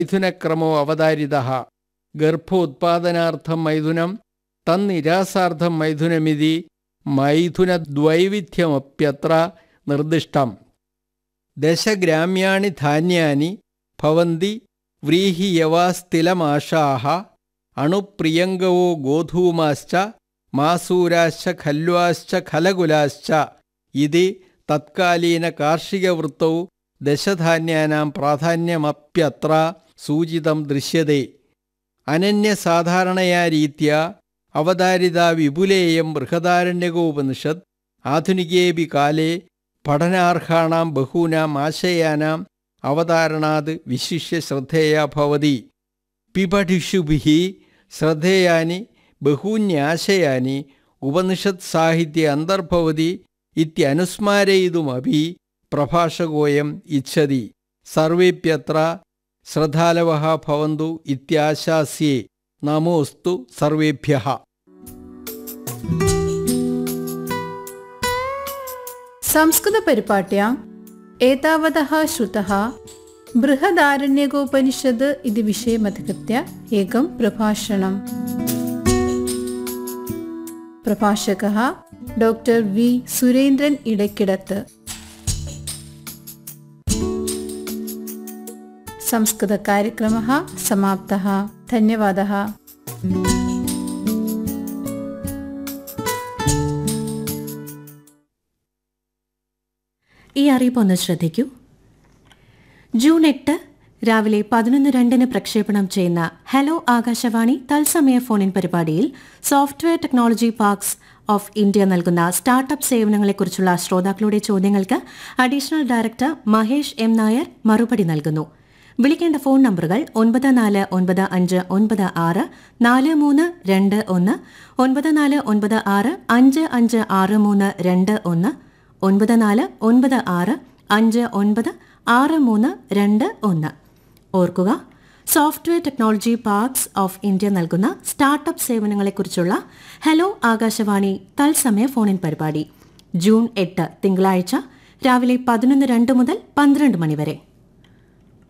മൈഥുനക്രമോ അവതാരിത ഗർഭോത്പാദനാർത്ഥം മൈഥുനം തന്നിരാസാർത്ഥം മൈഥുനമിതി മൈഥുനദ്വൈവിധ്യമപ്യത്ര നിർദ്ദിഷ്ടം ദശഗ്രാമ്യാണി ധാന്യാനി ഭവന്തി വ്രീഹിയവാസ്ഥിലമാഷാः അണുപ്രിയങ്കവോ ഗോധൂമാശ്ച മാസൂരാശ്ച ഖല്വാശ്ച ഖലകുലാശ്ച ഇതി തത്കാലീന കാർഷികവൃത്തൗ ദശധാന്യാനാം പ്രാധാന്യമപ്യത്ര സൂചിതം ദൃശ്യത്തെ അനന്യസാധാരണയാ രീതിയ അവതാരിത വിപുലേയം ബൃഹദാരണ്യകോപനിഷത് ആധുനികേപി കാലേ പഠനാർഹാണാം ബഹൂനാം ആശയാനാം അവതാരണാത് വിശിഷ്യ ശ്രദ്ധേയ ഭവതി പിപഠിഷുഭിः ശ്രദ്ധേയാനി ബഹൂന്യാശയാനി ഉപനിഷത് സാഹിത്യ അന്തർഭവതി ഇത്യനുസ്മാരയിതുമപി പ്രഭാഷകോയം ഇച്ഛതി സർവേപ്യത്ര ശ്രദ്ധാലവः ഭവന്തു ഇത്യാശാസ്യേ നമോസ്തു സർവേഭ്യः संस्कृतपरिपाट्याम् एतावतः श्रुतः बृहदारण्यकोपनिषद् इति विषयमधिकृत्य एकं प्रभाषणम् प्रभाषकः डॉक्टर् वि सुरेन्द्रन् इडक्किडत् संस्कृतकार्यक्रमः समाप्तः धन्यवादः ഈ അറിയിപ്പ് ഒന്ന് ശ്രദ്ധിക്കൂ ജൂൺ എട്ട് രാവിലെ പതിനൊന്ന് രണ്ടിന് പ്രക്ഷേപണം ചെയ്യുന്ന ഹലോ ആകാശവാണി തത്സമയ ഫോണിൻ പരിപാടിയിൽ software technology parks of India നൽകുന്ന സ്റ്റാർട്ടപ്പ് സേവനങ്ങളെക്കുറിച്ചുള്ള ശ്രോതാക്കളുടെ ചോദ്യങ്ങൾക്ക് additional director Mahesh M Nair മറുപടി നൽകുന്നു വിളിക്കേണ്ട ഫോൺ നമ്പറുകൾ ഒൻപത് നാല് ഒൻപത് അഞ്ച് ഒൻപത് ആറ് നാല് മൂന്ന് രണ്ട് ഒന്ന് ഒൻപത് നാല് ഒൻപത് ആറ് അഞ്ച് അഞ്ച് ആറ് മൂന്ന് രണ്ട് ഒന്ന് ഒൻപത് നാല് ഒൻപത് ആറ് അഞ്ച് ഒൻപത് ആറ് മൂന്ന് രണ്ട് ഒന്ന് ഓർക്കുക software technology parks of India നൽകുന്ന സ്റ്റാർട്ടപ്പ് സേവനങ്ങളെക്കുറിച്ചുള്ള ഹലോ ആകാശവാണി തത്സമയ ഫോണിൻ പരിപാടി ജൂൺ എട്ട് തിങ്കളാഴ്ച രാവിലെ പതിനൊന്ന് രണ്ട് മുതൽ പന്ത്രണ്ട് മണിവരെ